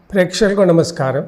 ప్రేక్షకులకు నమస్కారం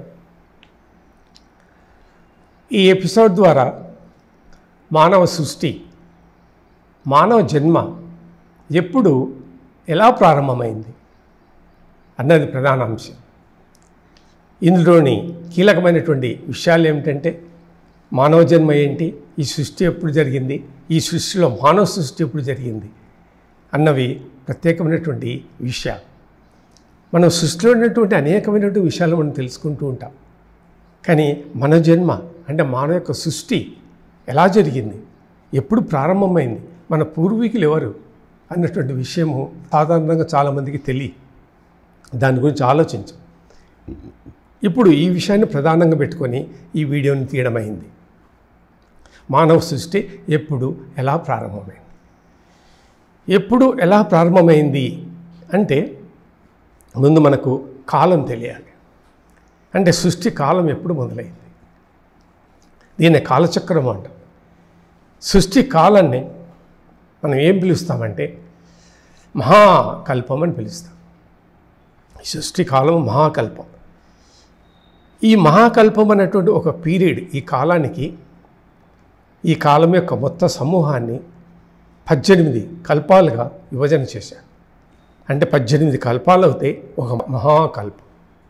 ఈ ఎపిసోడ్ ద్వారా మానవ సృష్టి మానవ జన్మ ఎప్పుడు ఎలా ప్రారంభమైంది అన్నది ప్రధాన అంశం ఇందులోని కీలకమైనటువంటి విషయాలు ఏమిటంటే మానవ జన్మ ఏంటి ఈ సృష్టి ఎప్పుడు జరిగింది ఈ సృష్టిలో మానవ సృష్టి ఎప్పుడు జరిగింది అన్నవి ప్రత్యేకమైనటువంటి విషయాలు మనం సృష్టిలో ఉన్నటువంటి అనేకమైనటువంటి విషయాలు మనం తెలుసుకుంటూ ఉంటాం కానీ మన జన్మ అంటే మానవ యొక్క సృష్టి ఎలా జరిగింది ఎప్పుడు ప్రారంభమైంది మన పూర్వీకులు ఎవరు అన్నటువంటి విషయము సాధారణంగా చాలామందికి తెలియ దాని గురించి ఆలోచించు ఇప్పుడు ఈ విషయాన్ని ప్రధానంగా పెట్టుకొని ఈ వీడియోని తీయడం అయింది మానవ సృష్టి ఎప్పుడు ఎలా ప్రారంభమైంది ఎప్పుడు ఎలా ప్రారంభమైంది అంటే ముందు మనకు కాలం తెలియాలి అంటే సృష్టి కాలం ఎప్పుడు మొదలైంది దీన్ని కాలచక్రం అంటాం సృష్టి కాలాన్ని మనం ఏం పిలుస్తామంటే మహాకల్పం అని పిలుస్తాం ఈ సృష్టి కాలం మహాకల్పం ఈ మహాకల్పం అనేటువంటి ఒక పీరియడ్ ఈ కాలానికి ఈ కాలం యొక్క మొత్తం సమూహాన్ని పద్దెనిమిది కల్పాలుగా విభజన చేశారు అంటే పద్దెనిమిది కల్పాలు అవుతాయి ఒక మహాకల్పం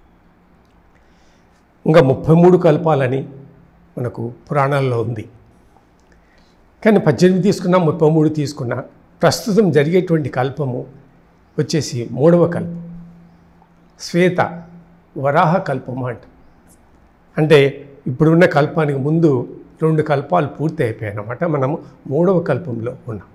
ఇంకా ముప్పై మూడు కల్పాలని మనకు పురాణాల్లో ఉంది కానీ పద్దెనిమిది తీసుకున్నా ముప్పై మూడు తీసుకున్నా ప్రస్తుతం జరిగేటువంటి కల్పము వచ్చేసి మూడవ కల్పం శ్వేత వరాహ కల్పము అంట అంటే ఇప్పుడున్న కల్పానికి ముందు రెండు కల్పాలు పూర్తి అయిపోయాయి అన్నమాట మనము మూడవ కల్పంలో ఉన్నాం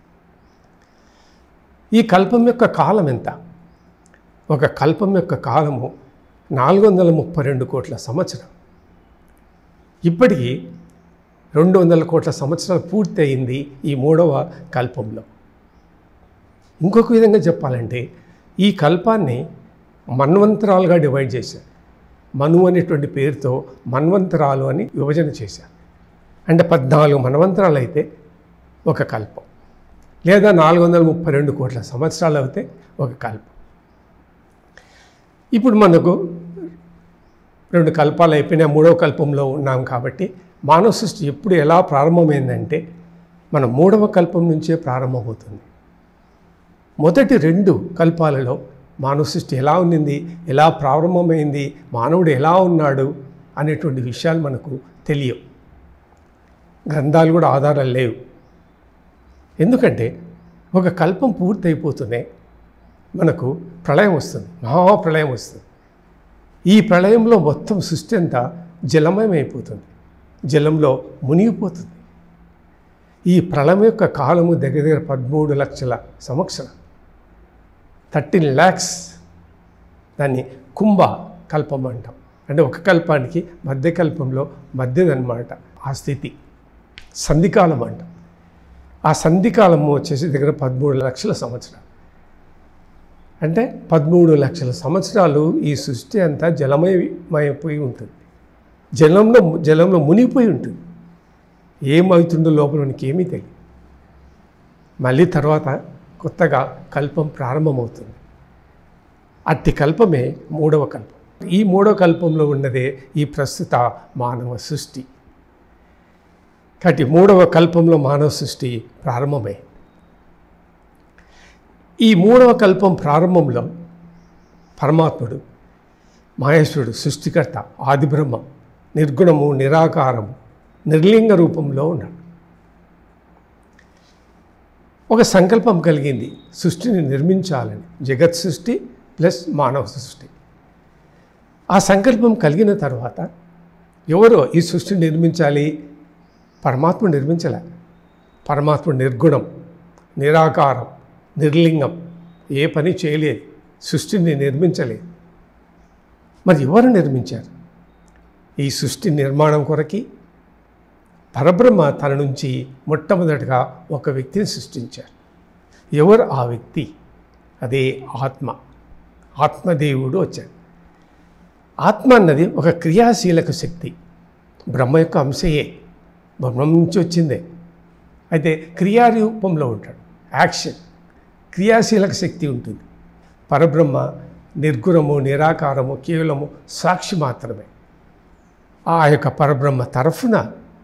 ఈ కల్పం యొక్క కాలం ఎంత ఒక కల్పం యొక్క కాలము నాలుగు వందల ముప్పై రెండు కోట్ల సంవత్సరం ఇప్పటికీ రెండు వందల కోట్ల సంవత్సరాలు పూర్తి అయింది ఈ మూడవ కల్పంలో ఇంకొక విధంగా చెప్పాలంటే ఈ కల్పాన్ని మన్వంతరాలుగా డివైడ్ చేశారు మను అనేటువంటి పేరుతో మన్వంతరాలు అని విభజన చేశారు అంటే పద్నాలుగు మన్వంతరాలు అయితే ఒక కల్పం లేదా నాలుగు వందల ముప్పై రెండు కోట్ల సంవత్సరాలు అయితే ఒక కల్పం ఇప్పుడు మనకు రెండు కల్పాలు అయిపోయినా మూడవ కల్పంలో ఉన్నాం కాబట్టి మానవ సృష్టి ఎప్పుడు ఎలా ప్రారంభమైందంటే మన మూడవ కల్పం నుంచే ప్రారంభమవుతుంది మొదటి రెండు కల్పాలలో మానవ సృష్టి ఎలా ఉన్నింది ఎలా ప్రారంభమైంది మానవుడు ఎలా ఉన్నాడు అనేటువంటి విషయాలు మనకు తెలియవు గ్రంథాలు కూడా ఆధారాలు లేవు ఎందుకంటే ఒక కల్పం పూర్తయిపోతూనే మనకు ప్రళయం వస్తుంది మహాప్రళయం వస్తుంది ఈ ప్రళయంలో మొత్తం సృష్టి అంతా జలమయం అయిపోతుంది జలంలో మునిగిపోతుంది ఈ ప్రళయం యొక్క కాలము దగ్గర దగ్గర పదమూడు లక్షల సంవత్సరం థర్టీన్ ల్యాక్స్ దాన్ని కుంభ కల్పం అంటాం అంటే ఒక కల్పానికి మధ్య కల్పంలో మధ్యదన్నమాట ఆ స్థితి సంధికాలం అంటాం ఆ సంధికాలము వచ్చేసి దగ్గర పదమూడు లక్షల సంవత్సరాలు అంటే పదమూడు లక్షల సంవత్సరాలు ఈ సృష్టి అంతా జలమయమైపోయి ఉంటుంది జలంలో జలంలో మునిగిపోయి ఉంటుంది ఏమవుతుందో లోపల మనకి ఏమీ తెలియదు మళ్ళీ తర్వాత కొత్తగా కల్పం ప్రారంభమవుతుంది అట్టి కల్పమే మూడవ కల్పం ఈ మూడవ కల్పంలో ఉన్నదే ఈ ప్రస్తుత మానవ సృష్టి కాబట్టి మూడవ కల్పంలో మానవ సృష్టి ప్రారంభమై ఈ మూడవ కల్పం ప్రారంభంలో పరమాత్ముడు మహేశ్వరుడు సృష్టికర్త ఆదిబ్రహ్మ నిర్గుణము నిరాకారము నిర్లింగ రూపంలో ఉన్నాడు ఒక సంకల్పం కలిగింది సృష్టిని నిర్మించాలని జగత్ సృష్టి ప్లస్ మానవ సృష్టి ఆ సంకల్పం కలిగిన తర్వాత ఎవరో ఈ సృష్టిని నిర్మించాలి పరమాత్మ నిర్మించలే పరమాత్మ నిర్గుణం నిరాకారం నిర్లింగం ఏ పని చేయలేదు సృష్టిని నిర్మించలేదు మరి ఎవరు నిర్మించారు ఈ సృష్టి నిర్మాణం కొరకి పరబ్రహ్మ తన నుంచి మొట్టమొదటిగా ఒక వ్యక్తిని సృష్టించారు ఎవరు ఆ వ్యక్తి అదే ఆత్మ ఆత్మదేవుడు వచ్చాడు ఆత్మ అన్నది ఒక క్రియాశీలక శక్తి బ్రహ్మ యొక్క అంశయే బ్రహ్మ నుంచి వచ్చిందే అయితే క్రియారూపంలో ఉంటాడు యాక్షన్ క్రియాశీలక శక్తి ఉంటుంది పరబ్రహ్మ నిర్గుణము నిరాకారము కేవలము సాక్షి మాత్రమే ఆ యొక్క పరబ్రహ్మ తరఫున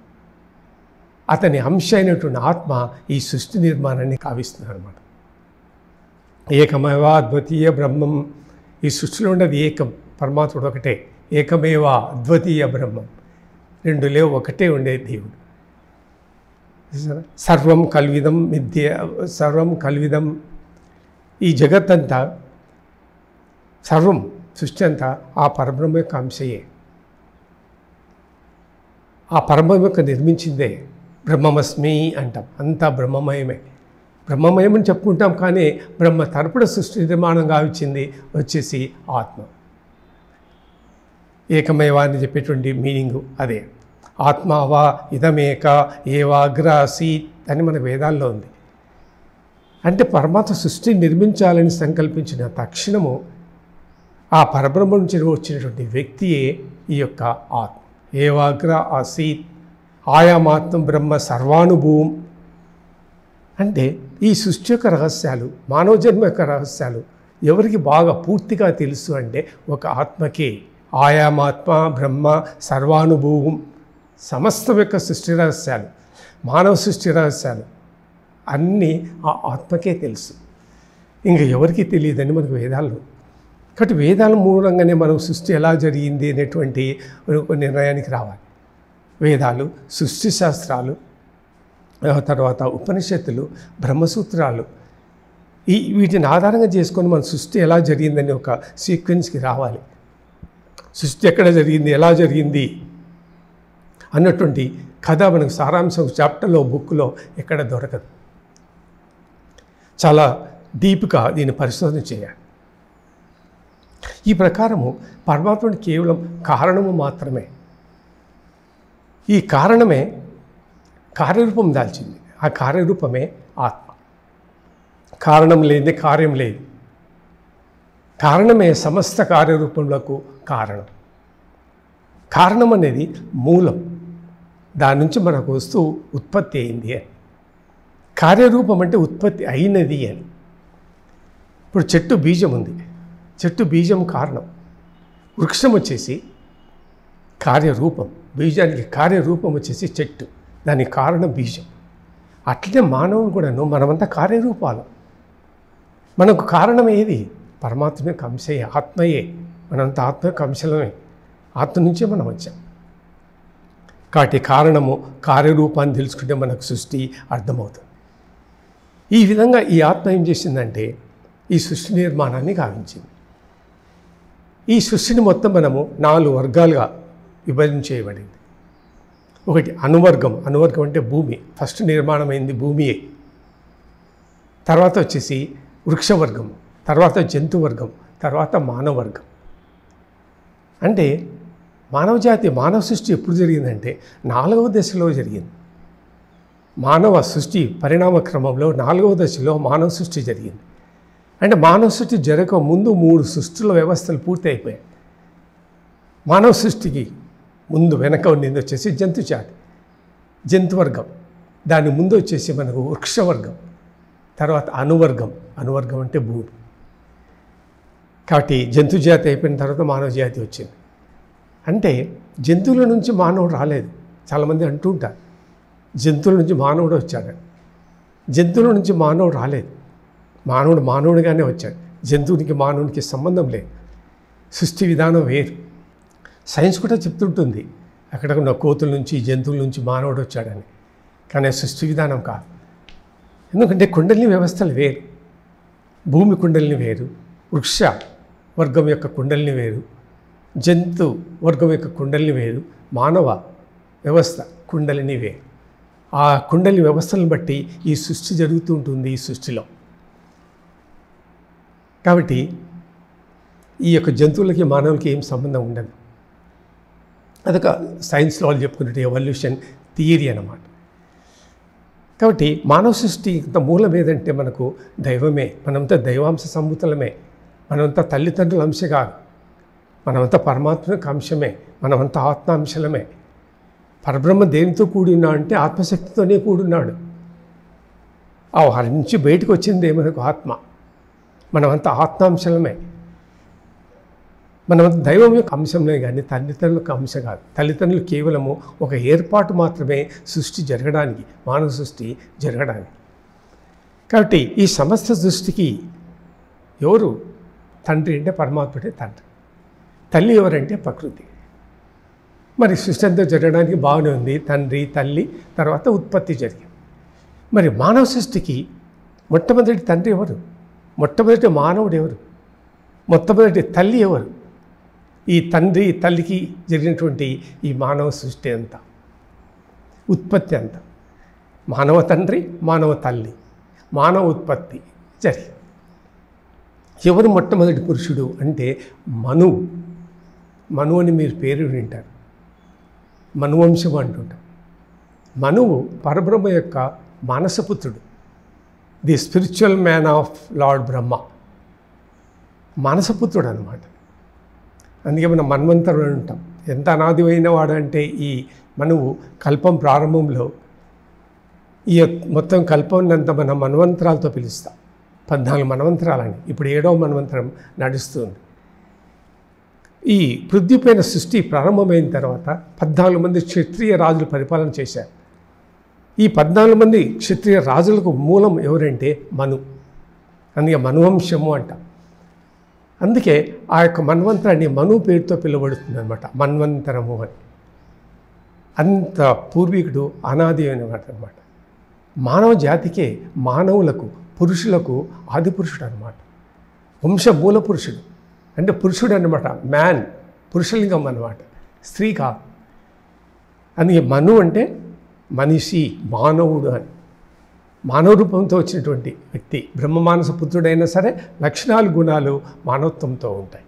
అతని అంశ అయినటువంటి ఆత్మ ఈ సృష్టి నిర్మాణాన్ని కావిస్తున్నారు అనమాట ఏకమేవా అద్వితీయ బ్రహ్మం ఈ సృష్టిలో ఉండేది ఏకం పరమాత్ముడు ఒకటే ఏకమేవా అద్వితీయ బ్రహ్మం రెండు లేవు ఒకటే ఉండే దేవుడు చూసారా? సర్వం కల్విదం మిథ్య సర్వం కల్విదం ఈ జగత్తంతా సర్వం సృష్టి అంతా ఆ పరబ్రహ్మ యొక్క అంశయే ఆ పరబ్రహ్మ యొక్క నిర్మించిందే బ్రహ్మమస్మి అంటాం అంతా బ్రహ్మమయమే బ్రహ్మమయం అని చెప్పుకుంటాం కానీ బ్రహ్మ తరపున సృష్టి నిర్మాణం గావించింది వచ్చేసి ఆత్మ ఏకమేవా అని చెప్పేటువంటి మీనింగు అదే ఆత్మావా ఇదమేక ఏవాగ్రాసి అని మన వేదాల్లో ఉంది అంటే పరమాత్మ సృష్టి నిర్మించాలని సంకల్పించిన తక్షణము ఆ పరబ్రహ్మ నుంచి వచ్చినటువంటి వ్యక్తియే ఈ యొక్క ఆత్మ ఏవాగ్ర ఆసీత్ ఆయామాత్మ బ్రహ్మ సర్వానుభవం అంటే ఈ సృష్టి యొక్క రహస్యాలు మానవ జన్మ యొక్క రహస్యాలు ఎవరికి బాగా పూర్తిగా తెలుసు అంటే ఒక ఆత్మకే ఆయామాత్మ బ్రహ్మ సర్వానుభవం సమస్తం యొక్క సృష్టి రహస్యాలు మానవ సృష్టి రహస్యాలు అన్నీ ఆ ఆత్మకే తెలుసు ఇంకా ఎవరికి తెలియదని మనకు వేదాల్లో కాబట్టి వేదాల మూలంగానే మనం సృష్టి ఎలా జరిగింది అనేటువంటి ఒక నిర్ణయానికి రావాలి వేదాలు సృష్టి శాస్త్రాలు ఆ తర్వాత ఉపనిషత్తులు బ్రహ్మసూత్రాలు ఈ వీటిని ఆధారంగా చేసుకొని మన సృష్టి ఎలా జరిగిందని ఒక సీక్వెన్స్కి రావాలి సృష్టి ఎక్కడ జరిగింది ఎలా జరిగింది అన్నటువంటి కథ మనకు సారాంశం చాప్టర్లో బుక్లో ఎక్కడ దొరకదు చాలా డీప్గా దీన్ని పరిశోధన చేయాలి ఈ ప్రకారము పరమాత్ముడు కేవలం కారణము మాత్రమే ఈ కారణమే కార్యరూపం దాల్చింది ఆ కార్యరూపమే ఆత్మ కారణం లేని కార్యం లేదు కారణమే సమస్త కార్యరూపములకు కారణం కారణం అనేది మూలం దాని నుంచి మనకు వస్తువు ఉత్పత్తి అయింది అని కార్యరూపం అంటే ఉత్పత్తి అయినది అని ఇప్పుడు చెట్టు బీజం ఉంది చెట్టు బీజం కారణం వృక్షం వచ్చేసి కార్యరూపం బీజానికి కార్యరూపం వచ్చేసి చెట్టు దానికి కారణం బీజం అట్లనే మానవుని కూడాను మనమంతా కార్యరూపాలు మనకు కారణం ఏది పరమాత్మ యొక్క అంశయే ఆత్మయే మనంతా ఆత్మ యొక్క అంశలమే ఆత్మ నుంచే మనం వచ్చాం కాబట్టి కారణము కార్యరూపాన్ని తెలుసుకుంటే మనకు సృష్టి అర్థమవుతుంది ఈ విధంగా ఈ ఆత్మ ఏం చేసిందంటే ఈ సృష్టి నిర్మాణాన్ని గావించింది ఈ సృష్టిని మొత్తం మనము నాలుగు వర్గాలుగా విభజన చేయబడింది ఒకటి అనువర్గం అనువర్గం అంటే భూమి ఫస్ట్ నిర్మాణమైంది భూమియే తర్వాత వచ్చేసి వృక్షవర్గం తర్వాత జంతువర్గం తర్వాత మానవర్గం అంటే మానవ జాతి మానవ సృష్టి ఎప్పుడు జరిగిందంటే నాలుగవ దశలో జరిగింది మానవ సృష్టి పరిణామ క్రమంలో నాలుగవ దశలో మానవ సృష్టి జరిగింది అంటే మానవ సృష్టి జరగక ముందు మూడు సృష్టిల వ్యవస్థలు పూర్తి అయిపోయాయి మానవ సృష్టికి ముందు వెనక ఉండింది వచ్చేసి జంతు జాతి జంతువర్గం దాని ముందు వచ్చేసి మనకు వృక్షవర్గం తర్వాత అనువర్గం అనువర్గం అంటే భూమి కాబట్టి జంతు జాతి అయిపోయిన తర్వాత మానవ జాతి వచ్చింది అంటే జంతువుల నుంచి మానవుడు రాలేదు చాలామంది అంటూ ఉంటారు జంతువుల నుంచి మానవుడు వచ్చాడు జంతువుల నుంచి మానవుడు రాలేదు మానవుడు మానవుడిగానే వచ్చాడు జంతువునికి మానవునికి సంబంధం లేదు సృష్టి విధానం వేరు సైన్స్ కూడా చెప్తుంటుంది అక్కడ ఉన్న కోతుల నుంచి జంతువుల నుంచి మానవుడు వచ్చాడని కానీ సృష్టి విధానం కాదు ఎందుకంటే కుండలిని వ్యవస్థలు వేరు భూమి కుండలిని వేరు వృక్ష వర్గం యొక్క కుండలిని వేరు జంతు వర్గం యొక్క కుండలిని వేరు మానవ వ్యవస్థ కుండలిని వేరు ఆ కుండలి వ్యవస్థలను బట్టి ఈ సృష్టి జరుగుతూ ఉంటుంది ఈ సృష్టిలో కాబట్టి ఈ యొక్క జంతువులకి మానవులకి ఏం సంబంధం ఉండదు అదొక సైన్స్లో వాళ్ళు చెప్పుకున్నట్టు ఎవల్యూషన్ థియరీ అన్నమాట కాబట్టి మానవ సృష్టి ఇంత మూలం ఏదంటే మనకు దైవమే మనంతా దైవాంశ సంభూతులమే మనమంతా తల్లిదండ్రుల అంశ కాదు మనమంతా పరమాత్మ యొక్క అంశమే మనమంతా ఆత్మాంశలమే పరబ్రహ్మ దేనితో కూడి ఉన్నాడు అంటే ఆత్మశక్తితోనే కూడున్నాడు ఆ వారి నుంచి బయటకు వచ్చింది మనకు ఆత్మ మనమంతా ఆత్మాంశలమే మనం దైవం యొక్క అంశంలో కానీ తల్లిదండ్రుల యొక్క అంశం కాదు తల్లిదండ్రులు కేవలము ఒక ఏర్పాటు మాత్రమే సృష్టి జరగడానికి మానవ సృష్టి జరగడానికి కాబట్టి ఈ సమస్త సృష్టికి ఎవరు తండ్రి అంటే పరమాత్ముడే తండ్రి తల్లి ఎవరంటే ప్రకృతి మరి సృష్టి అంతా జరగడానికి బాగానే ఉంది తండ్రి తల్లి తర్వాత ఉత్పత్తి జరిగింది మరి మానవ సృష్టికి మొట్టమొదటి తండ్రి ఎవరు మొట్టమొదటి మానవుడు ఎవరు మొట్టమొదటి తల్లి ఎవరు ఈ తండ్రి తల్లికి జరిగినటువంటి ఈ మానవ సృష్టి అంతా ఉత్పత్తి అంతా మానవ తండ్రి మానవ తల్లి మానవ ఉత్పత్తి జరిగింది ఎవరు మొట్టమొదటి పురుషుడు అంటే మను మను అని మీరు పేరు వింటారు మనువంశం అంటుంటాం మనువు పరబ్రహ్మ యొక్క మానసపుత్రుడు the spiritual man of lord Brahma మానసపుత్రుడు అనమాట అందుకే మనం మన్వంతరుడు అంటాం ఎంత అనాదిమైన వాడు అంటే ఈ మనువు కల్పం ప్రారంభంలో ఈ యొక్క మొత్తం కల్పంనంత మనం మన్వంతరాలతో పిలుస్తాం పద్నాలుగు మన్వంతరాలని ఇప్పుడు ఏడవ మన్వంతరం నడుస్తుంది ఈ పృథ్వీపైన సృష్టి ప్రారంభమైన తర్వాత పద్నాలుగు మంది క్షత్రియ రాజులు పరిపాలన చేశారు ఈ పద్నాలుగు మంది క్షత్రియ రాజులకు మూలం ఎవరంటే మను అందుకే మనువంశము అంట అందుకే ఆ యొక్క మన్వంతరాన్ని మను పేరుతో పిలువబడుతుంది అనమాట మన్వంతరము అని అంత పూర్వీకుడు అనాది అయినమాట అనమాట మానవ జాతికే మానవులకు పురుషులకు ఆది పురుషుడు అనమాట వంశ మూల పురుషుడు అంటే పురుషుడు అనమాట మ్యాన్ పురుషలింగం అనమాట స్త్రీ కాదు అందుకే మను అంటే మనిషి మానవుడు అని మానవ రూపంతో వచ్చినటువంటి వ్యక్తి బ్రహ్మమానస పుత్రుడైనా సరే లక్షణాలు గుణాలు మానవత్వంతో ఉంటాయి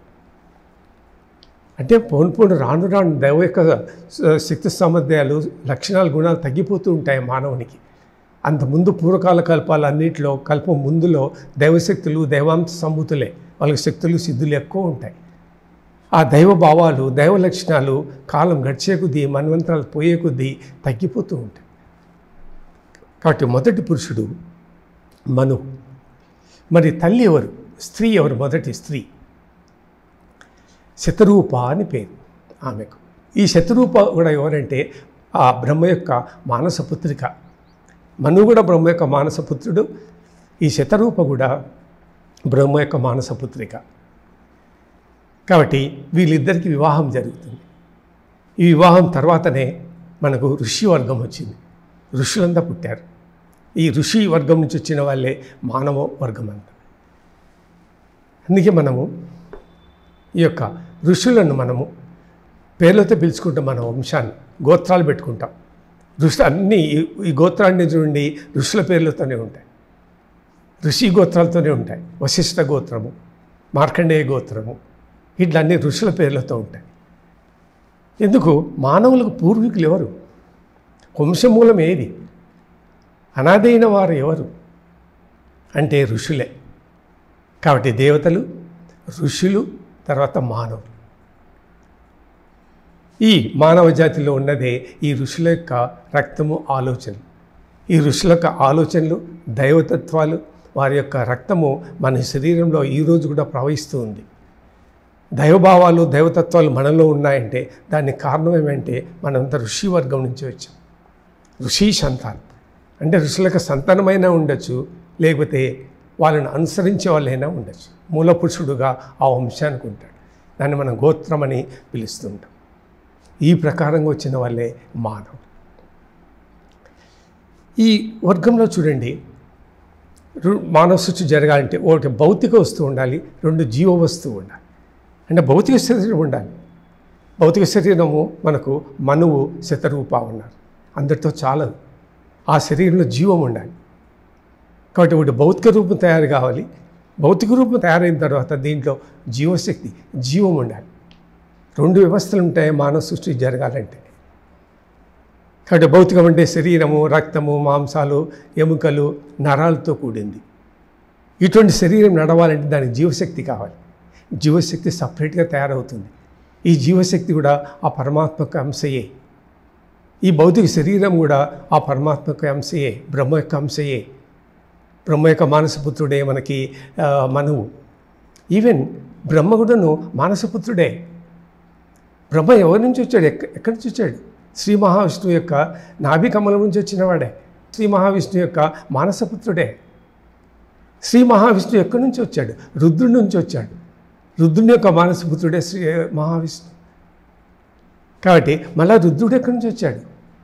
అంటే పోను పోను రాను రాను దైవ యొక్క శక్తి సామర్థ్యాలు లక్షణాలు గుణాలు తగ్గిపోతూ ఉంటాయి మానవునికి అంత ముందు పూర్వకాల కల్పాలు అన్నింటిలో కల్పం ముందులో దైవశక్తులు దైవాంశ సంభూతులే వాళ్ళకి శక్తులు సిద్ధులు ఎక్కువ ఉంటాయి ఆ దైవ భావాలు దైవ లక్షణాలు కాలం గడిచే కొద్దీ మన్వంతరాలు పోయే కొద్దీ తగ్గిపోతూ ఉంటాయి కాబట్టి మొదటి పురుషుడు మను మరి తల్లి ఎవరు స్త్రీ ఎవరు మొదటి స్త్రీ శతరూప అని పేరు ఆమెకు ఈ శతరూప కూడా ఎవరంటే ఆ బ్రహ్మ యొక్క మానసపుత్రిక మను కూడా బ్రహ్మ యొక్క మానసపుత్రుడు ఈ శతరూప కూడా బ్రహ్మ యొక్క మానసపుత్రిక కాబట్టి వీళ్ళిద్దరికి వివాహం జరుగుతుంది ఈ వివాహం తర్వాతనే మనకు ఋషి వర్గం వచ్చింది ఋషులంతా పుట్టారు ఈ ఋషి వర్గం నుంచి వచ్చిన వాళ్ళే మానవ వర్గం అంట అందుకే మనము ఈ యొక్క ఋషులను మనము పేర్లతో పిలుచుకుంటాం మన వంశాన్ని గోత్రాలు పెట్టుకుంటాం ఋషులు అన్నీ ఈ- ఈ గోత్రాన్ని చూడండి ఋషుల పేర్లతోనే ఉంటాయి ఋషి గోత్రాలతోనే ఉంటాయి వశిష్ఠ గోత్రము మార్కండేయ గోత్రము ఇట్లా అన్ని ఋషుల పేర్లతో ఉంటాయి ఎందుకు మానవులకు పూర్వీకులు ఎవరు వంశమూలం ఏది అనాదైన వారు ఎవరు అంటే ఋషులే కాబట్టి దేవతలు ఋషులు తర్వాత మానవులు ఈ మానవ జాతిలో ఉన్నదే ఈ ఋషుల యొక్క రక్తము ఆలోచనలు ఈ ఋషుల యొక్క ఆలోచనలు దైవతత్వాలు వారి యొక్క రక్తము మన శరీరంలో ఈరోజు కూడా ప్రవహిస్తూ ఉంది దైవభావాలు దైవతత్వాలు మనలో ఉన్నాయంటే దానికి కారణం ఏమంటే మనంతా ఋషి వర్గం నుంచి వచ్చాం ఋషి సంతానం అంటే ఋషులకు సంతానమైనా ఉండొచ్చు లేకపోతే వాళ్ళని అనుసరించే వాళ్ళైనా ఉండొచ్చు మూల పురుషుడుగా ఆ వంశానికి ఉంటాడు దాన్ని మనం గోత్రం అని పిలుస్తుంటాం ఈ ప్రకారంగా వచ్చిన వాళ్ళే మానవుడు ఈ వర్గంలో చూడండి రు- మానవ సృష్టి జరగాలంటే ఒకటి భౌతిక వస్తువు ఉండాలి రెండు జీవ వస్తువు ఉండాలి అంటే భౌతిక శరీరం ఉండాలి భౌతిక శరీరము మనకు మనువు శతరూప ఉన్నారు అందరితో చాలదు ఆ శరీరంలో జీవం ఉండాలి కాబట్టి ఒకటి భౌతిక రూపం తయారు కావాలి భౌతిక రూపం తయారైన తర్వాత దీంట్లో జీవశక్తి జీవం ఉండాలి రెండు వ్యవస్థలు ఉంటాయి మానవ సృష్టి జరగాలంటే కాబట్టి భౌతికం అంటే శరీరము రక్తము మాంసాలు ఎముకలు నరాలతో కూడింది ఇటువంటి శరీరం నడవాలంటే దానికి జీవశక్తి కావాలి జీవశక్తి సపరేట్గా తయారవుతుంది ఈ జీవశక్తి కూడా ఆ పరమాత్మక అంశయే ఈ భౌతిక శరీరం కూడా ఆ పరమాత్మక అంశయే బ్రహ్మ యొక్క అంశయే బ్రహ్మ యొక్క మానసపుత్రుడే మనకి ఆ, మనువు ఈవెన్ బ్రహ్మ కూడాను మానసపుత్రుడే బ్రహ్మ ఎవరి నుంచి వచ్చాడు ఎక్క ఎక్కడి నుంచి వచ్చాడు శ్రీ మహావిష్ణువు యొక్క నాభి కమలం నుంచి వచ్చినవాడే శ్రీ మహావిష్ణువు యొక్క మానసపుత్రుడే శ్రీ మహావిష్ణువు ఎక్కడి నుంచి వచ్చాడు రుద్రుడి నుంచి వచ్చాడు రుద్రుని యొక్క మానసపుత్రుడే శ్రీ మహావిష్ణు కాబట్టి మళ్ళా రుద్రుడు ఎక్కడి నుంచి వచ్చాడు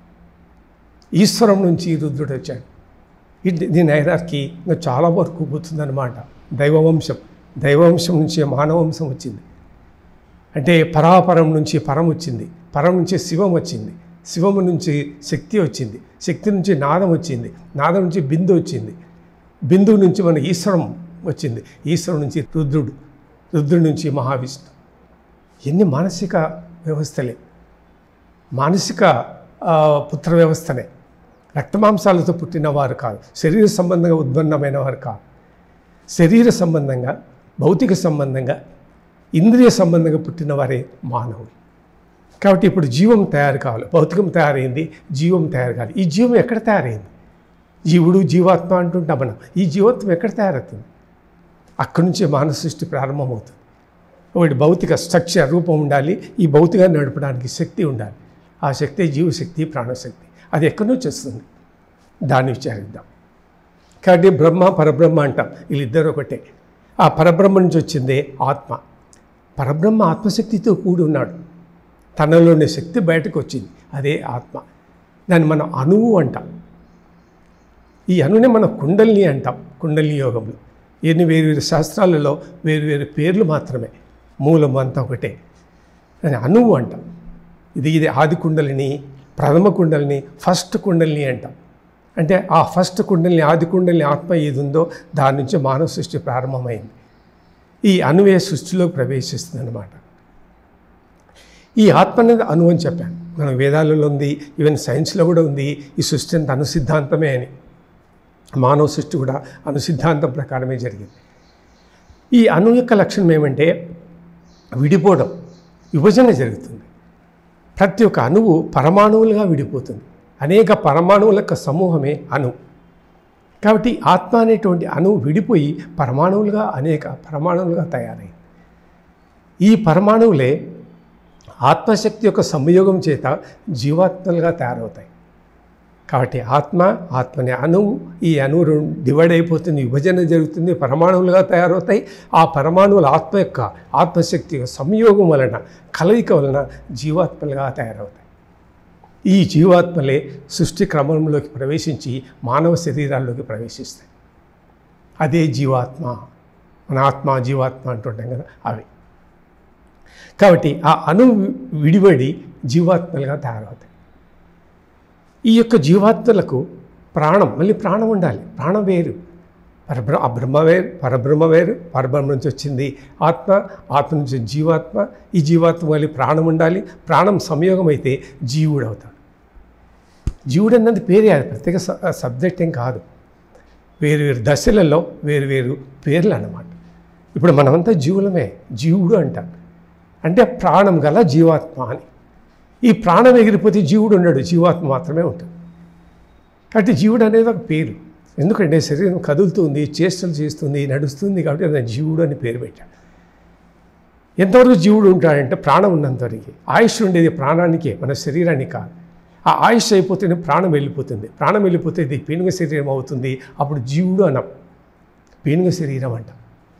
ఈశ్వరం నుంచి రుద్రుడు వచ్చాడు ఇది దీని ఐరార్కి ఇంకా చాలా వరకు పోతుందన్నమాట దైవవంశం దైవవంశం నుంచి మానవంశం వచ్చింది అంటే పరాపరం నుంచి పరం వచ్చింది పరం నుంచి శివం వచ్చింది శివము నుంచి శక్తి వచ్చింది శక్తి నుంచి నాదం వచ్చింది నాదం నుంచి బిందు వచ్చింది బిందువు నుంచి మన ఈశ్వరం వచ్చింది ఈశ్వరం నుంచి రుద్రుడు రుద్రుడి నుంచి మహావిష్ణు ఎన్ని మానసిక వ్యవస్థలే మానసిక ఆ, పుత్ర వ్యవస్థనే రక్తమాంసాలతో పుట్టిన వారు కాదు శరీర సంబంధంగా ఉత్పన్నమైన వారు కాదు శరీర సంబంధంగా భౌతిక సంబంధంగా ఇంద్రియ సంబంధంగా పుట్టిన వారే మానవులు కాబట్టి ఇప్పుడు జీవం తయారు కావాలి భౌతికం తయారైంది జీవం తయారు కావాలి ఈ జీవం ఎక్కడ తయారైంది జీవుడు జీవాత్మ అంటుంటాం మనం ఈ జీవత్వం ఎక్కడ తయారవుతుంది అక్కడి నుంచే మానవ సృష్టి ప్రారంభమవుతుంది ఒకటి భౌతిక స్ట్రక్చర్ రూపం ఉండాలి ఈ భౌతికాన్ని నడపడానికి శక్తి ఉండాలి ఆ శక్తి జీవశక్తి ప్రాణశక్తి అది ఎక్కడి నుంచి వస్తుంది దాన్ని విచారిద్దాం కాబట్టి బ్రహ్మ పరబ్రహ్మ అంటాం వీళ్ళిద్దరు ఒకటే ఆ పరబ్రహ్మ నుంచి వచ్చిందే ఆత్మ పరబ్రహ్మ ఆత్మశక్తితో కూడి ఉన్నాడు తనలోని శక్తి బయటకు వచ్చింది అదే ఆత్మ దాన్ని మనం అణువు అంటాం ఈ అణునే మనం కుండలిని అంటాం కుండలిని యోగంలో ఎన్ని వేరు వేరు శాస్త్రాలలో వేరు వేరు పేర్లు మాత్రమే మూలం అంతా ఒకటే దాన్ని అణువు అంటాం ఇది ఇది ఆది కుండలిని ప్రథమ కుండలిని ఫస్ట్ కుండలిని అంటాం అంటే ఆ ఫస్ట్ కుండలిని ఆది కుండలిని ఆత్మ ఏది ఉందో దాని నుంచి మానవ సృష్టి ప్రారంభమైంది ఈ అణువే సృష్టిలోకి ప్రవేశిస్తుంది అనమాట ఈ ఆత్మ అనేది అణువు అని చెప్పాను మన వేదాలలో ఉంది ఈవెన్ సైన్స్లో కూడా ఉంది ఈ సృష్టి అంత అనుసిద్ధాంతమే అని మానవ సృష్టి కూడా అనుసిద్ధాంతం ప్రకారమే జరిగింది ఈ అణు యొక్క లక్షణం ఏమంటే విడిపోవడం విభజన జరుగుతుంది ప్రతి ఒక్క అణువు పరమాణువులుగా విడిపోతుంది అనేక పరమాణువుల యొక్క సమూహమే అణు కాబట్టి ఆత్మ అనేటువంటి అణువు విడిపోయి పరమాణువులుగా అనేక పరమాణువులుగా తయారైంది ఈ పరమాణువులే ఆత్మశక్తి యొక్క సంయోగం చేత జీవాత్మలుగా తయారవుతాయి కాబట్టి ఆత్మ ఆత్మని అణువు ఈ అణువు రెండు డివైడ్ అయిపోతుంది విభజన జరుగుతుంది పరమాణువులుగా తయారవుతాయి ఆ పరమాణువుల ఆత్మ యొక్క ఆత్మశక్తి యొక్క సంయోగం వలన కలయిక వలన జీవాత్మలుగా తయారవుతాయి ఈ జీవాత్మలే సృష్టి క్రమంలోకి ప్రవేశించి మానవ శరీరాల్లోకి ప్రవేశిస్తాయి అదే జీవాత్మ మన ఆత్మ జీవాత్మ అంటుంటాం కదా అవి కాబట్టి ఆ అణు విడివడి జీవాత్మలుగా తయారవుతాయి ఈ యొక్క జీవాత్మలకు ప్రాణం మళ్ళీ ప్రాణం ఉండాలి ప్రాణం వేరు పరబ్ర ఆ బ్రహ్మ వేరు పరబ్రహ్మ వేరు పరబ్రహ్మ నుంచి వచ్చింది ఆత్మ ఆత్మ నుంచి జీవాత్మ ఈ జీవాత్మ మళ్ళీ ప్రాణం ఉండాలి ప్రాణం సంయోగం అయితే జీవుడు అవుతాడు జీవుడు అన్నది పేరే అది ప్రత్యేక స- సబ్జెక్ట్ ఏం కాదు వేరు వేరు దశలలో వేరు వేరు పేర్లు అన్నమాట ఇప్పుడు మనమంతా జీవులమే జీవుడు అంటాం అంటే ప్రాణం గల జీవాత్మ అని ఈ ప్రాణం ఎగిరిపోతే జీవుడు ఉండడు జీవాత్మ మాత్రమే ఉంటుంది కాబట్టి జీవుడు అనేది ఒక పేరు ఎందుకంటే శరీరం కదులుతుంది చేష్టలు చేస్తుంది నడుస్తుంది కాబట్టి అతను జీవుడు అని పేరు పెట్టాడు ఎంతవరకు జీవుడు ఉంటాడంటే ప్రాణం ఉన్నంతవరకు ఆయుష్ ఉండేది ప్రాణానికే మన శరీరానికి కాదు ఆ ఆయుష్ అయిపోతేనే ప్రాణం వెళ్ళిపోతుంది ప్రాణం వెళ్ళిపోతే ఇది పీనుగ శరీరం అవుతుంది అప్పుడు జీవుడు అనం పీనుగ శరీరం అంటాం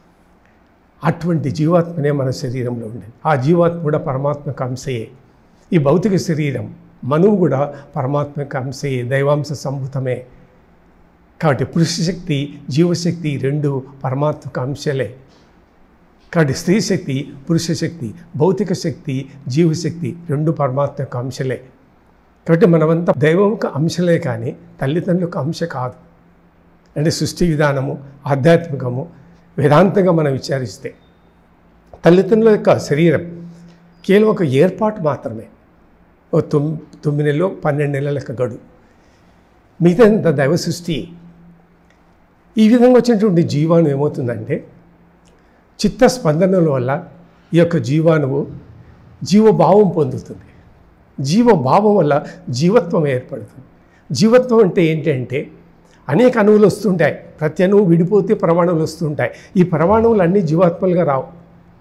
అటువంటి జీవాత్మనే మన శరీరంలో ఉండేది ఆ జీవాత్మ కూడా పరమాత్మక అంశయే ఈ భౌతిక శరీరం మనువు కూడా పరమాత్మక అంశయే దైవాంశ సంభూతమే కాబట్టి పురుషశక్తి జీవశక్తి రెండు పరమాత్మక అంశాలే కాబట్టి స్త్రీ శక్తి పురుష శక్తి భౌతిక శక్తి జీవశక్తి రెండు పరమాత్మక అంశలే కాబట్టి మనమంతా దైవం యొక్క అంశలే కానీ తల్లిదండ్రుల యొక్క అంశ కాదు అంటే సృష్టి విధానము ఆధ్యాత్మికము వేదాంతంగా మనం విచారిస్తే తల్లిదండ్రుల యొక్క శరీరం కేవలం ఒక ఏర్పాటు మాత్రమే ఓ తొమ్ తొమ్మిది నెలలు పన్నెండు నెలల యొక్క గడువు మిగతా దైవ సృష్టి ఈ విధంగా వచ్చినటువంటి జీవాణు ఏమవుతుందంటే చిత్త స్పందనల వల్ల ఈ యొక్క జీవాణువు జీవభావం పొందుతుంది జీవభావం వల్ల జీవత్వం ఏర్పడుతుంది జీవత్వం అంటే ఏంటంటే అనేక అణువులు వస్తుంటాయి ప్రతి అణువు విడిపోతే పరమాణువులు వస్తుంటాయి ఈ పరమాణువులు అన్నీ జీవాత్మలుగా రావు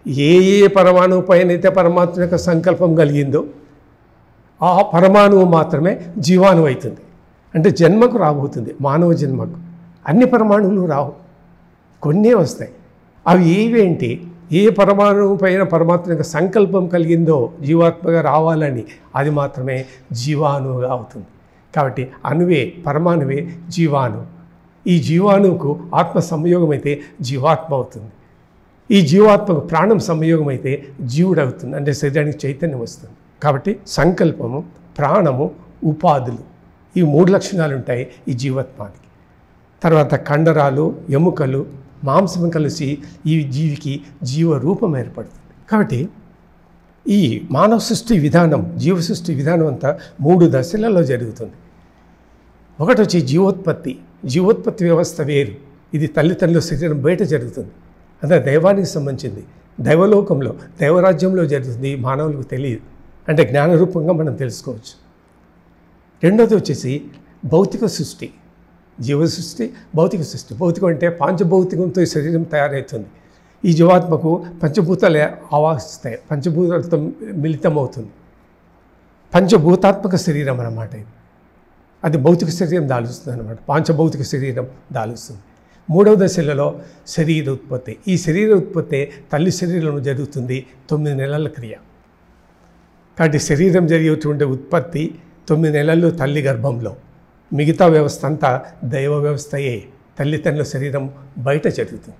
ఏ ఏ పరమాణువు పైన అయితే పరమాత్మ యొక్క సంకల్పం కలిగిందో ఆ పరమాణువు మాత్రమే జీవాణువు అవుతుంది అంటే జన్మకు రాబోతుంది మానవ జన్మకు అన్ని పరమాణువులు రావు కొన్నే వస్తాయి అవి ఏవేంటి ఏ పరమాణువు పైన పరమాత్మ యొక్క సంకల్పం కలిగిందో జీవాత్మగా రావాలని అది మాత్రమే జీవాణువుగా అవుతుంది కాబట్టి అణువే పరమాణువే జీవాణువు ఈ జీవాణువుకు ఆత్మ సంయోగం అయితే జీవాత్మ అవుతుంది ఈ జీవాత్మకు ప్రాణం సంయోగం అయితే జీవుడు అవుతుంది అంటే శరీరానికి చైతన్యం వస్తుంది కాబట్టి సంకల్పము ప్రాణము ఉపాధులు ఈ మూడు లక్షణాలు ఉంటాయి ఈ జీవాత్మానికి తర్వాత కండరాలు ఎముకలు మాంసం కలిసి ఈ జీవికి జీవ రూపం ఏర్పడుతుంది కాబట్టి ఈ మానవ సృష్టి విధానం జీవ సృష్టి విధానం అంతా మూడు దశలలో జరుగుతుంది ఒకటి వచ్చి జీవోత్పత్తి జీవోత్పత్తి వ్యవస్థ వేరు ఇది తల్లిదండ్రుల శరీరం బయట జరుగుతుంది అదే దైవానికి సంబంధించింది దైవలోకంలో దైవరాజ్యంలో జరుగుతుంది మానవులకు తెలియదు అంటే జ్ఞానరూపంగా మనం తెలుసుకోవచ్చు రెండోది వచ్చేసి భౌతిక సృష్టి జీవ సృష్టి భౌతిక సృష్టి భౌతికం అంటే పాంచభౌతికంతో ఈ శరీరం తయారవుతుంది ఈ జీవాత్మకు పంచభూతాలు ఆవాసిస్తాయి పంచభూతాలతో మిళితం అవుతుంది పంచభూతాత్మక శరీరం అన్నమాట ఇది అది భౌతిక శరీరం దాలుస్తుంది అనమాట పాంచభౌతిక శరీరం దాలుస్తుంది మూడవ దశలలో శరీర ఉత్పత్తి ఈ శరీర ఉత్పత్తి తల్లి శరీరంలో జరుగుతుంది తొమ్మిది నెలల క్రియ కాబట్టి శరీరం జరిగేటువంటి ఉత్పత్తి తొమ్మిది నెలలు తల్లి గర్భంలో మిగతా వ్యవస్థ అంతా దైవ వ్యవస్థయే తల్లిదండ్రుల శరీరం బయట జరుగుతుంది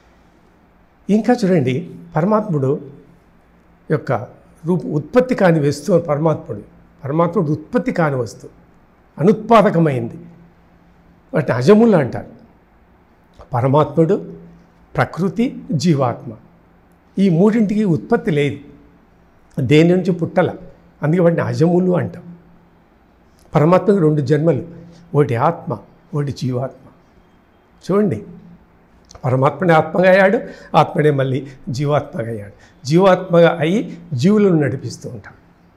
ఇంకా చూడండి పరమాత్ముడు యొక్క రూప ఉత్పత్తి కాని వస్తువు పరమాత్ముడు పరమాత్ముడు ఉత్పత్తి కాని వస్తువు అనుత్పాదకమైంది వాటిని అజములు అంటారు పరమాత్ముడు ప్రకృతి జీవాత్మ ఈ మూడింటికి ఉత్పత్తి లేదు దేని నుంచి పుట్టల అందుకే వాటిని అజములు అంటాం పరమాత్మకి రెండు జన్మలు ఒకటి ఆత్మ ఒకటి జీవాత్మ చూడండి పరమాత్మనే ఆత్మగా అయ్యాడు ఆత్మనే మళ్ళీ జీవాత్మగా అయ్యాడు జీవాత్మగా అయి జీవులను నడిపిస్తూ ఉంటాడు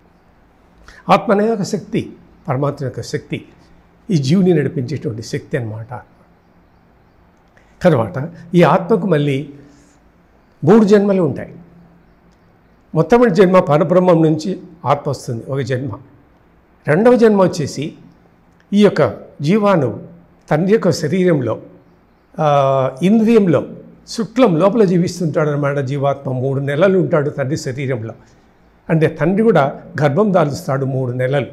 ఆత్మ అనే ఒక శక్తి పరమాత్మ యొక్క శక్తి ఈ జీవుని నడిపించేటువంటి శక్తి అన్నమాట ఆత్మ తర్వాత ఈ ఆత్మకు మళ్ళీ మూడు జన్మలు ఉంటాయి మొట్టమొదటి జన్మ పరబ్రహ్మం నుంచి ఆత్మ వస్తుంది ఒక జన్మ రెండవ జన్మ వచ్చేసి ఈ యొక్క జీవాను తండ్రి యొక్క శరీరంలో ఆ, ఇంద్రియంలో శుక్లం లోపల జీవిస్తుంటాడు అనమాట జీవాత్మ మూడు నెలలు ఉంటాడు తండ్రి శరీరంలో అంటే తండ్రి కూడా గర్భం దాల్చుస్తాడు మూడు నెలలు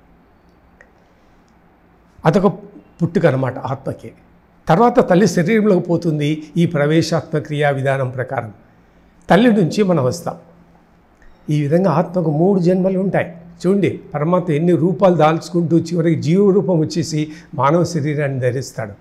అదొక పుట్టుక అనమాట ఆత్మకి తర్వాత తల్లి శరీరంలోకి పోతుంది ఈ ప్రవేశాత్మ క్రియా విధానం ప్రకారం తల్లి నుంచి మనం వస్తాం ఈ విధంగా ఆత్మకు మూడు జన్మలు ఉంటాయి చూడండి పరమాత్మ ఎన్ని రూపాలు దాల్చుకుంటూ చివరికి జీవ రూపం వచ్చేసి మానవ శరీరాన్ని ధరిస్తాడు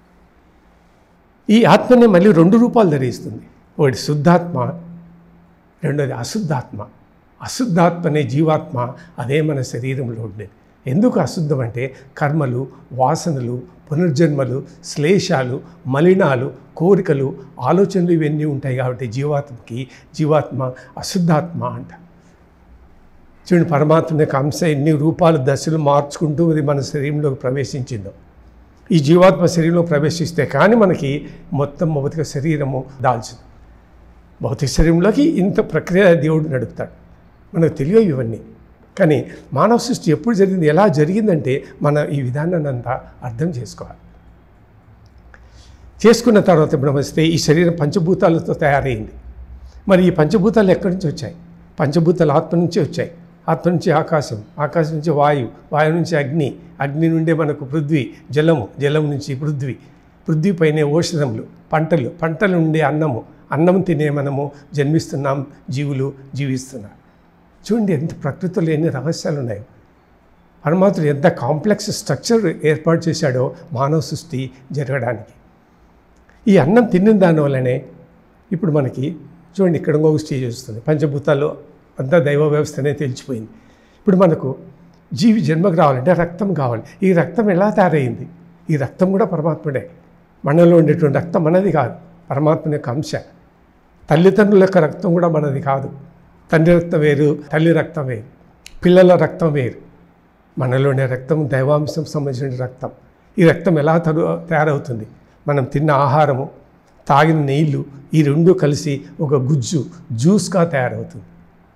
ఈ ఆత్మనే మళ్ళీ రెండు రూపాలు ధరిస్తుంది ఒకటి శుద్ధాత్మ రెండోది అశుద్ధాత్మ అశుద్ధాత్మ అనే జీవాత్మ అదే మన శరీరంలో ఉండేది ఎందుకు అశుద్ధం అంటే కర్మలు వాసనలు పునర్జన్మలు శ్లేషాలు మలినాలు కోరికలు ఆలోచనలు ఇవన్నీ ఉంటాయి కాబట్టి జీవాత్మకి జీవాత్మ అశుద్ధాత్మ అంట చూడండి పరమాత్మ యొక్క అంశ ఎన్ని రూపాలు దశలు మార్చుకుంటూ అది మన శరీరంలోకి ప్రవేశించిందో ఈ జీవాత్మ శరీరంలో ప్రవేశిస్తే కానీ మనకి మొత్తం భౌతిక శరీరము దాల్చదు భౌతిక శరీరంలోకి ఇంత ప్రక్రియ దేవుడు నడుపుతాడు మనకు తెలియవు ఇవన్నీ కానీ మానవ సృష్టి ఎప్పుడు జరిగింది ఎలా జరిగిందంటే మన ఈ విధానాన్ని అంతా అర్థం చేసుకోవాలి చేసుకున్న తర్వాత ఇప్పుడు వస్తే ఈ శరీరం పంచభూతాలతో తయారైంది మరి ఈ పంచభూతాలు ఎక్కడి నుంచి వచ్చాయి పంచభూతాలు ఆత్మ నుంచి వచ్చాయి ఆత్మ నుంచి ఆకాశం ఆకాశం నుంచి వాయువు వాయువు నుంచి అగ్ని అగ్ని నుండే మనకు పృథ్వీ జలము జలం నుంచి పృథ్వీ పృథ్వీ పైనే ఔషధములు పంటలు పంటల నుండే అన్నము అన్నం తినే మనము జన్మిస్తున్నాం జీవులు జీవిస్తున్నాం చూడండి ఎంత ప్రకృతిలో ఎన్ని రహస్యాలు ఉన్నాయో పరమాత్ముడు ఎంత కాంప్లెక్స్ స్ట్రక్చర్ ఏర్పాటు చేశాడో మానవ సృష్టి జరగడానికి ఈ అన్నం తిన్న దానివల్లనే ఇప్పుడు మనకి చూడండి ఇక్కడ ఇంకొక స్టేజ్ వస్తుంది పంచభూతాల్లో అంతా దైవ వ్యవస్థనే తెలిసిపోయింది ఇప్పుడు మనకు జీవి జన్మకు రావాలంటే రక్తం కావాలి ఈ రక్తం ఎలా తయారైంది ఈ రక్తం కూడా పరమాత్ముడే మనలో ఉండేటువంటి రక్తం మనది కాదు పరమాత్మ యొక్క అంశ తల్లిదండ్రుల యొక్క రక్తం కూడా మనది కాదు తండ్రి రక్తం వేరు తల్లి రక్తం వేరు పిల్లల రక్తం వేరు మనలోని రక్తం దైవాంశం సంబంధించిన రక్తం ఈ రక్తం ఎలా తరు తయారవుతుంది మనం తిన్న ఆహారము తాగిన నీళ్లు ఈ రెండు కలిసి ఒక గుజ్జు జ్యూస్గా తయారవుతుంది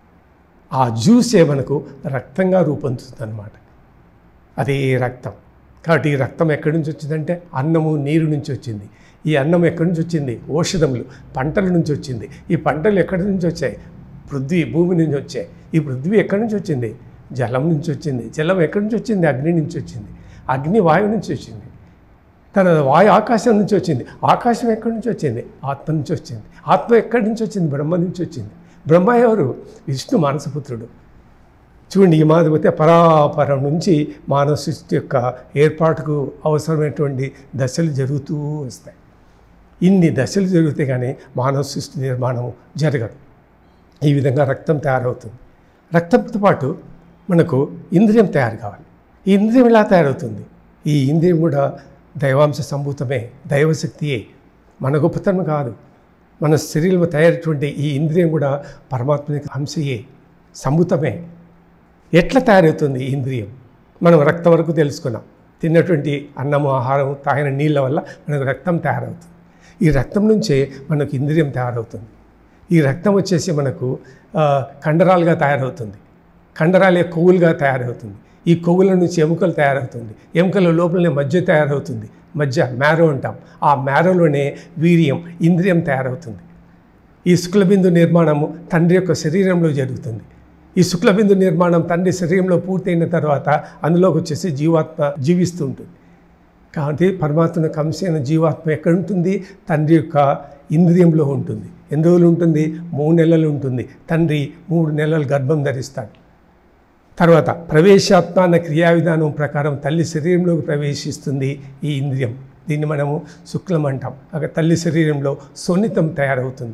ఆ జ్యూసే మనకు రక్తంగా రూపొందుతుంది అనమాట అదే రక్తం కాబట్టి ఈ రక్తం ఎక్కడి నుంచి వచ్చిందంటే అన్నము నీరు నుంచి వచ్చింది ఈ అన్నం ఎక్కడి నుంచి వచ్చింది ఔషధములు పంటల నుంచి వచ్చింది ఈ పంటలు ఎక్కడి నుంచి వచ్చాయి పృథ్వీ భూమి నుంచి వచ్చాయి ఈ పృథ్వీ ఎక్కడి నుంచి వచ్చింది జలం నుంచి వచ్చింది జలం ఎక్కడి నుంచి వచ్చింది అగ్ని నుంచి వచ్చింది అగ్ని వాయువు నుంచి వచ్చింది తన వాయు ఆకాశం నుంచి వచ్చింది ఆకాశం ఎక్కడి నుంచి వచ్చింది ఆత్మ నుంచి వచ్చింది ఆత్మ ఎక్కడి నుంచి వచ్చింది బ్రహ్మ నుంచి వచ్చింది బ్రహ్మ ఎవరు విష్ణు మానసపుత్రుడు చూడండి ఈ మాది పోతే పరాపరం నుంచి మానవ సృష్టి యొక్క ఏర్పాటుకు అవసరమైనటువంటి దశలు జరుగుతూ వస్తాయి ఇన్ని దశలు జరిగితే కానీ మానవ సృష్టి నిర్మాణం జరగదు ఈ విధంగా రక్తం తయారవుతుంది రక్తంతో పాటు మనకు ఇంద్రియం తయారు కావాలి ఈ ఇంద్రియం ఎలా తయారవుతుంది ఈ ఇంద్రియం కూడా దైవాంశ సంభూతమే దైవశక్తియే మన గొప్పతనం కాదు మన శరీరంలో తయారైనటువంటి ఈ ఇంద్రియం కూడా పరమాత్మ అంశయే సంభూతమే ఎట్లా తయారవుతుంది ఈ ఇంద్రియం మనం రక్తం వరకు తెలుసుకున్నాం తిన్నటువంటి అన్నము ఆహారం తాగిన నీళ్ళ వల్ల మనకు రక్తం తయారవుతుంది ఈ రక్తం నుంచే మనకు ఇంద్రియం తయారవుతుంది ఈ రక్తం వచ్చేసి మనకు ఆ, కండరాలుగా తయారవుతుంది కండరాలే కొవ్వులుగా తయారవుతుంది ఈ కొవ్వుల నుంచి ఎముకలు తయారవుతుంది ఎముకల లోపలనే మధ్య తయారవుతుంది మధ్య మ్యారో అంటాం ఆ మ్యారోలోనే వీర్యం ఇంద్రియం తయారవుతుంది ఈ శుక్లబిందు నిర్మాణము తండ్రి యొక్క శరీరంలో జరుగుతుంది ఈ శుక్లబిందు నిర్మాణం తండ్రి శరీరంలో పూర్తయిన తర్వాత అందులోకి వచ్చేసి జీవాత్మ జీవిస్తూ ఉంటుంది కాబట్టి పరమాత్మ కంశైన జీవాత్మ ఎక్కడ ఉంటుంది తండ్రి యొక్క ఇంద్రియంలో ఉంటుంది ఎన్ని రోజులు ఉంటుంది మూడు నెలలు ఉంటుంది తండ్రి మూడు నెలలు గర్భం ధరిస్తాడు తర్వాత ప్రవేశాత్మ అన్న క్రియా విధానం ప్రకారం తల్లి శరీరంలోకి ప్రవేశిస్తుంది ఈ ఇంద్రియం దీన్ని మనము శుక్లం అంటాం అక్కడ తల్లి శరీరంలో సున్నితం తయారవుతుంది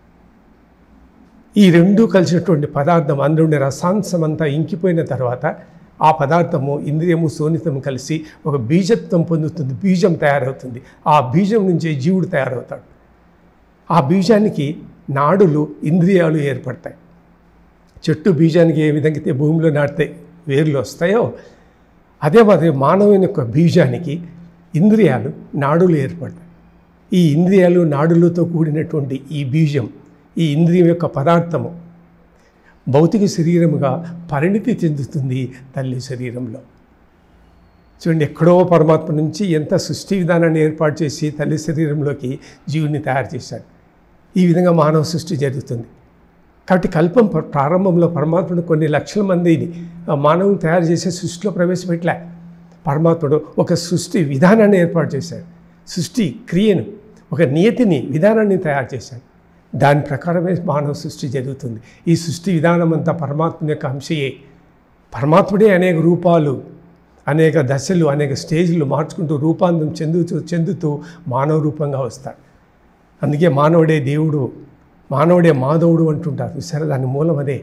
ఈ రెండు కలిసినటువంటి పదార్థం అందులో ఉండే రసాంశం అంతా ఇంకిపోయిన తర్వాత ఆ పదార్థము ఇంద్రియము సోనితము కలిసి ఒక బీజత్వం పొందుతుంది బీజం తయారవుతుంది ఆ బీజం నుంచి జీవుడు తయారవుతాడు ఆ బీజానికి నాడులు ఇంద్రియాలు ఏర్పడతాయి చెట్టు బీజానికి ఏ విధంగా అయితే భూమిలో నాటితే వేర్లు వస్తాయో అదే మాదిరి మానవుని యొక్క బీజానికి ఇంద్రియాలు నాడులు ఏర్పడతాయి ఈ ఇంద్రియాలు నాడులతో కూడినటువంటి ఈ బీజం ఈ ఇంద్రియం యొక్క పదార్థము భౌతిక శరీరముగా పరిణితి చెందుతుంది తల్లి శరీరంలో చూడండి ఎక్కడో పరమాత్మ నుంచి ఎంత సృష్టి విధానాన్ని ఏర్పాటు చేసి తల్లి శరీరంలోకి జీవుని తయారు చేశాడు ఈ విధంగా మానవ సృష్టి జరుగుతుంది కాబట్టి కల్పం ప్ర- ప్రారంభంలో పరమాత్ముడు కొన్ని లక్షల మందిని ఆ మానవుని తయారు చేసే సృష్టిలో ప్రవేశపెట్టలే పరమాత్ముడు ఒక సృష్టి విధానాన్ని ఏర్పాటు చేశాడు సృష్టి క్రియను ఒక నియతిని విధానాన్ని తయారు చేశాడు దాని ప్రకారమే మానవ సృష్టి జరుగుతుంది ఈ సృష్టి విధానం అంతా పరమాత్మ యొక్క అంశయే పరమాత్ముడే అనేక రూపాలు అనేక దశలు అనేక స్టేజ్లు మార్చుకుంటూ రూపాంతరం చెందుతూ చెందుతూ మానవ రూపంగా వస్తాడు అందుకే మానవుడే దేవుడు మానవుడే మాధవుడు అంటుంటారు సరే దాని మూలం అదే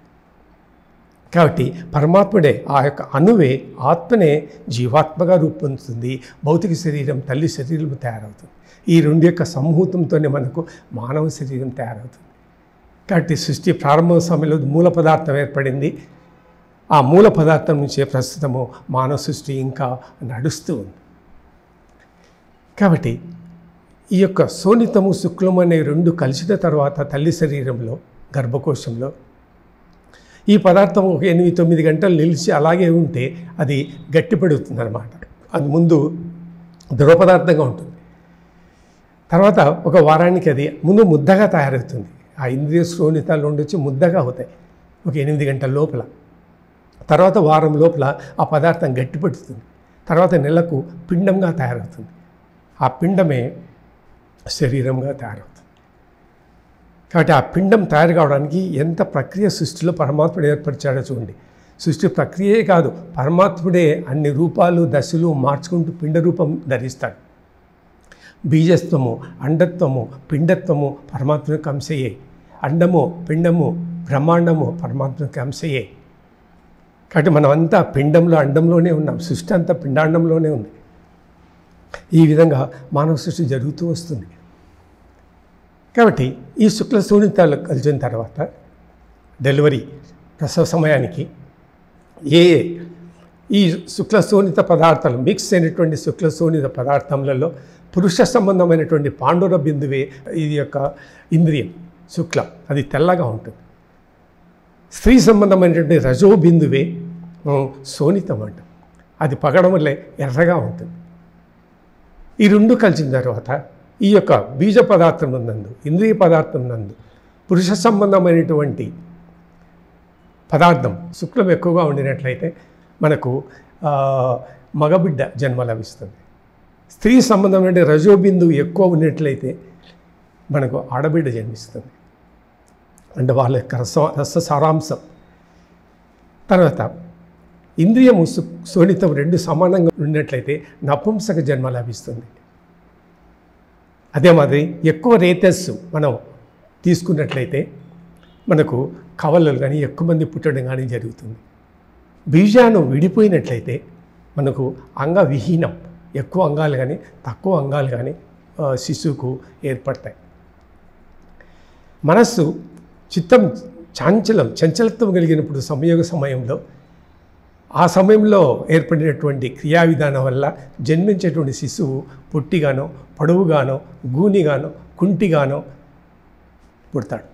కాబట్టి పరమాత్ముడే ఆ యొక్క అణువే ఆత్మనే జీవాత్మగా రూపొందుతుంది భౌతిక శరీరం తల్లి శరీరం తయారవుతుంది ఈ రెండు యొక్క సమూహంతోనే మనకు మానవ శరీరం తయారవుతుంది కాబట్టి సృష్టి ప్రారంభ సమయంలో మూల పదార్థం ఏర్పడింది ఆ మూల పదార్థం నుంచే ప్రస్తుతము మానవ సృష్టి ఇంకా నడుస్తూ ఉంది కాబట్టి ఈ యొక్క సోనితము శుక్లము అనే రెండు కలిసిన తర్వాత తల్లి శరీరంలో గర్భకోశంలో ఈ పదార్థం ఒక ఎనిమిది తొమ్మిది గంటలు నిలిచి అలాగే ఉంటే అది గట్టిపడుతుంది అనమాట అది ముందు ద్రవ పదార్థంగా ఉంటుంది తర్వాత ఒక వారానికి అది ముందు ముద్దగా తయారవుతుంది ఆ ఇంద్రియ శ్రోణితాలు నుండి వచ్చి ముద్దగా అవుతాయి ఒక ఎనిమిది గంటల లోపల తర్వాత వారం లోపల ఆ పదార్థం గట్టిపడుతుంది తర్వాత నెలకు పిండంగా తయారవుతుంది ఆ పిండమే శరీరంగా తయారవుతుంది కాబట్టి ఆ పిండం తయారు కావడానికి ఎంత ప్రక్రియ సృష్టిలో పరమాత్ముడు ఏర్పరిచాడో చూడండి సృష్టి ప్రక్రియే కాదు పరమాత్ముడే అన్ని రూపాలు దశలు మార్చుకుంటూ పిండ రూపం ధరిస్తాడు బీజత్వము అండత్వము పిండత్వము పరమాత్మకు అంశయే అండము పిండము బ్రహ్మాండము పరమాత్మకు అంశయే కాబట్టి మనమంతా పిండంలో అండంలోనే ఉన్నాం సృష్టి అంతా పిండాండంలోనే ఉంది ఈ విధంగా మానవ సృష్టి జరుగుతూ వస్తుంది కాబట్టి ఈ శుక్ల శూన్యతాలు కలిసిన తర్వాత డెలివరీ ప్రసవ సమయానికి ఏ ఈ శుక్ల శోణిత పదార్థాలు మిక్స్ అయినటువంటి శుక్ల శోణిత పదార్థములలో పురుష సంబంధమైనటువంటి పాండుర బిందువే ఇది యొక్క ఇంద్రియం శుక్లం అది తెల్లగా ఉంటుంది స్త్రీ సంబంధమైనటువంటి రజో బిందువే ఉమ్, శోణితం అంటాం అది పగడం వల్లే ఎర్రగా ఉంటుంది ఈ రెండు కలిసిన తర్వాత ఈ యొక్క బీజ పదార్థం నందు ఇంద్రియ పదార్థం నందు పురుష సంబంధమైనటువంటి పదార్థం శుక్లం ఎక్కువగా ఉండినట్లయితే మనకు ఆ, మగబిడ్డ జన్మ లభిస్తుంది స్త్రీ సంబంధమైన రజోబిందువు ఎక్కువ ఉన్నట్లయితే మనకు ఆడబిడ్డ జన్మిస్తుంది అంటే వాళ్ళ యొక్క రస రస సారాంశం తర్వాత ఇంద్రియము సు శోణితం రెండు సమానంగా ఉన్నట్లయితే నపుంసక జన్మ లభిస్తుంది అదే మాదిరి ఎక్కువ రేతస్సు మనం తీసుకున్నట్లయితే మనకు కవలలు కానీ ఎక్కువ మంది పుట్టడం కానీ జరుగుతుంది బీజాను విడిపోయినట్లయితే మనకు అంగవిహీనం ఎక్కువ అంగాలు కానీ తక్కువ అంగాలు కానీ ఆ, శిశువుకు ఏర్పడతాయి మనస్సు చిత్తం చాంచలం చంచలత్వం కలిగినప్పుడు సంయోగ సమయంలో ఆ సమయంలో ఏర్పడినటువంటి క్రియా విధానం వల్ల జన్మించేటువంటి శిశువు పొట్టిగానో పొడవుగానో గూనిగానో కుంటిగానో పుడతాడు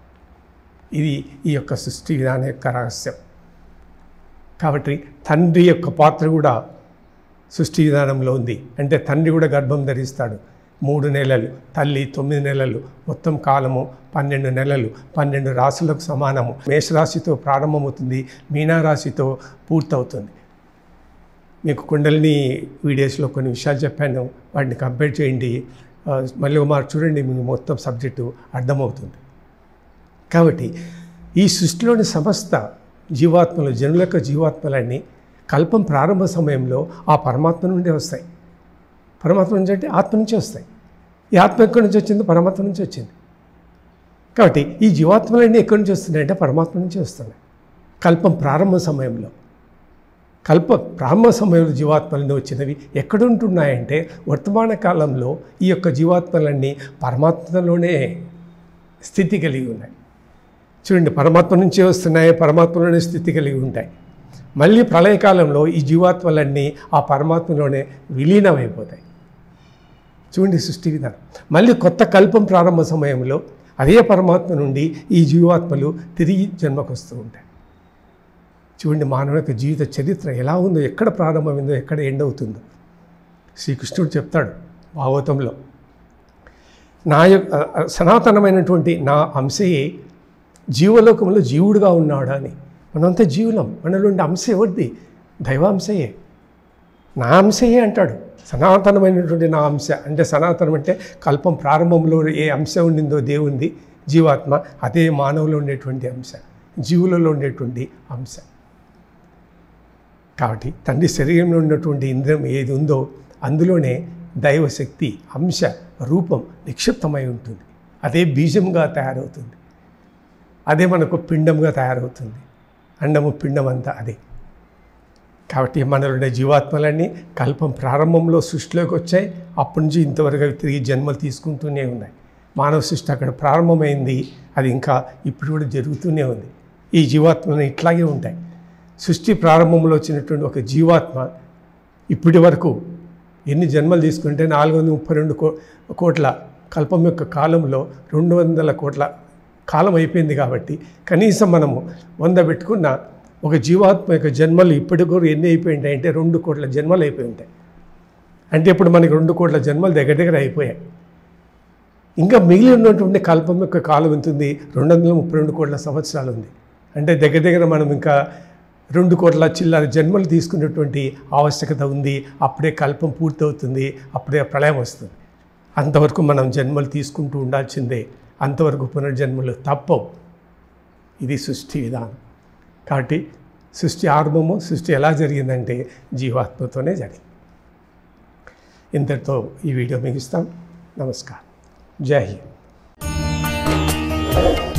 ఇది ఈ యొక్క సృష్టి విధానం యొక్క రహస్యం కాబట్టి తండ్రి యొక్క పాత్ర కూడా సృష్టి విధానంలో ఉంది అంటే తండ్రి కూడా గర్భం ధరిస్తాడు మూడు నెలలు తల్లి తొమ్మిది నెలలు మొత్తం కాలము పన్నెండు నెలలు పన్నెండు రాశులకు సమానము మేషరాశితో ప్రారంభమవుతుంది మీనారాశితో పూర్తవుతుంది మీకు కుండలిని వీడియోస్లో కొన్ని విషయాలు చెప్పాను వాటిని కంపేర్ చేయండి ఆ, మళ్ళీ ఒకమారు చూడండి మీకు మొత్తం సబ్జెక్టు అర్థమవుతుంది కాబట్టి ఈ సృష్టిలోని సమస్త జీవాత్మలు జనుల యొక్క జీవాత్మలన్నీ కల్పం ప్రారంభ సమయంలో ఆ పరమాత్మ నుండి వస్తాయి పరమాత్మ నుంచి అంటే ఆత్మ నుంచి వస్తాయి ఈ ఆత్మ ఎక్కడి నుంచి వచ్చింది పరమాత్మ నుంచి వచ్చింది కాబట్టి ఈ జీవాత్మలన్నీ ఎక్కడి నుంచి వస్తున్నాయి అంటే పరమాత్మ నుంచి వస్తున్నాయి కల్పం ప్రారంభ సమయంలో కల్ప ప్రారంభ సమయంలో జీవాత్మలన్నీ వచ్చినవి ఎక్కడ ఉంటున్నాయంటే వర్తమాన కాలంలో ఈ యొక్క జీవాత్మలన్నీ పరమాత్మలోనే స్థితి కలిగి ఉన్నాయి చూడండి పరమాత్మ నుంచే వస్తున్నాయి పరమాత్మలోనే స్థితి కలిగి ఉంటాయి మళ్ళీ ప్రళయకాలంలో ఈ జీవాత్మలన్నీ ఆ పరమాత్మలోనే విలీనమైపోతాయి చూడండి సృష్టి విధానం మళ్ళీ కొత్త కల్పం ప్రారంభ సమయంలో అదే పరమాత్మ నుండి ఈ జీవాత్మలు తిరిగి జన్మకు వస్తూ ఉంటాయి చూడండి మానవ యొక్క జీవిత చరిత్ర ఎలా ఉందో ఎక్కడ ప్రారంభమైందో ఎక్కడ ఎండ్ అవుతుందో శ్రీకృష్ణుడు చెప్తాడు భాగవతంలో నా యొక్క సనాతనమైనటువంటి నా అంశయే జీవలోకంలో జీవుడుగా ఉన్నాడు అని మనంతా జీవులం మనలో ఉండే అంశ ఎవరిది దైవాంశయే నా అంశయే అంటాడు సనాతనమైనటువంటి నా అంశ అంటే సనాతనం అంటే కల్పం ప్రారంభంలో ఏ అంశ ఉండిందో దేవుంది జీవాత్మ అదే మానవులో ఉండేటువంటి అంశ జీవులలో ఉండేటువంటి అంశ కాబట్టి తండ్రి శరీరంలో ఉన్నటువంటి ఇంద్రియం ఏది ఉందో అందులోనే దైవశక్తి అంశ రూపం నిక్షిప్తమై ఉంటుంది అదే బీజంగా తయారవుతుంది అదే మనకు పిండంగా తయారవుతుంది అండము పిండం అంతా అదే కాబట్టి మనలో ఉండే జీవాత్మలన్నీ కల్పం ప్రారంభంలో సృష్టిలోకి వచ్చాయి అప్పటి నుంచి ఇంతవరకు అవి తిరిగి జన్మలు తీసుకుంటూనే ఉన్నాయి మానవ సృష్టి అక్కడ ప్రారంభమైంది అది ఇంకా ఇప్పుడు కూడా జరుగుతూనే ఉంది ఈ జీవాత్మలు ఇట్లాగే ఉంటాయి సృష్టి ప్రారంభంలో వచ్చినటువంటి ఒక జీవాత్మ ఇప్పటి వరకు ఎన్ని జన్మలు తీసుకుంటే నాలుగు వందల ముప్పై రెండు కో కోట్ల కల్పం యొక్క కాలంలో రెండు వందల కోట్ల కాలం అయిపోయింది కాబట్టి కనీసం మనము వంద పెట్టుకున్న ఒక జీవాత్మ యొక్క జన్మలు ఇప్పటి వరకు ఎన్ని అయిపోయి ఉంటాయి అంటే రెండు కోట్ల జన్మలు అయిపోయి ఉంటాయి అంటే ఇప్పుడు మనకి రెండు కోట్ల జన్మలు దగ్గర దగ్గర అయిపోయాయి ఇంకా మిగిలి ఉన్నటువంటి కల్పం యొక్క కాలం ఎంత ఉంది రెండు వందల ముప్పై రెండు కోట్ల సంవత్సరాలు ఉంది అంటే దగ్గర దగ్గర మనం ఇంకా రెండు కోట్ల చిల్లర జన్మలు తీసుకునేటువంటి ఆవశ్యకత ఉంది అప్పుడే కల్పం పూర్తవుతుంది అప్పుడే ప్రళయం వస్తుంది అంతవరకు మనం జన్మలు తీసుకుంటూ ఉండాల్సిందే అంతవరకు పునర్జన్మలు తప్పవు ఇది సృష్టి విధానం కాబట్టి సృష్టి ఆరంభము సృష్టి ఎలా జరిగిందంటే జీవాత్మతోనే జరిగింది ఇంతటితో ఈ వీడియో ముగిస్తాం నమస్కారం జై హింద్